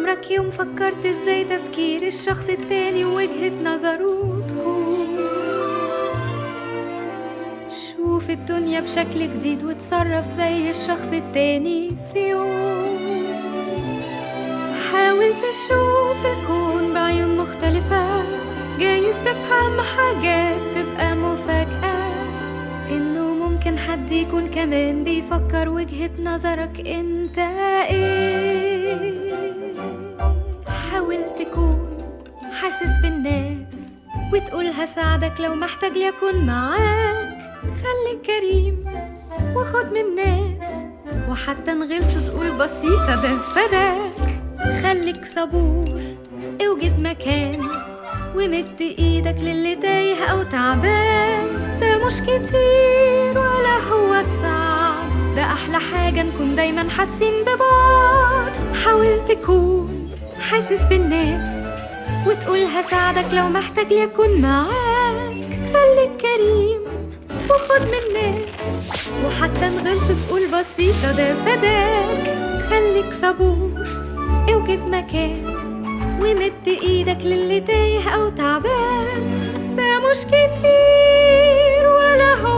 عمرك يوم فكرت ازاي تفكير الشخص التاني ووجهة نظره تكون شوف الدنيا بشكل جديد وتصرف زي الشخص التاني في يوم حاول تشوف الكون بعيون مختلفة جايز تفهم حاجات تبقى مفاجأة إنه ممكن حد يكون كمان بيفكر وجهة نظرك انت ايه حاول تكون حاسس بالناس وتقول هساعدك لو محتاج ليكون معاك خليك كريم وخد من الناس وحتى ان غلطت تقول بسيطة ده فداك خليك صبور اوجد مكان ومد ايدك للي تايه او تعبان ده مش كتير ولا هو صعب ده احلى حاجة نكون دايما حاسين ببعض حاول تكون حاسس بالناس وتقول هساعدك لو محتاج ليكون معاك خليك كريم وخد من الناس وحتى ان غلطت تقول بسيطة ده فداك خليك صبور اوجد مكان ومد ايدك للي تايه او تعبان ده مش كتير ولا هو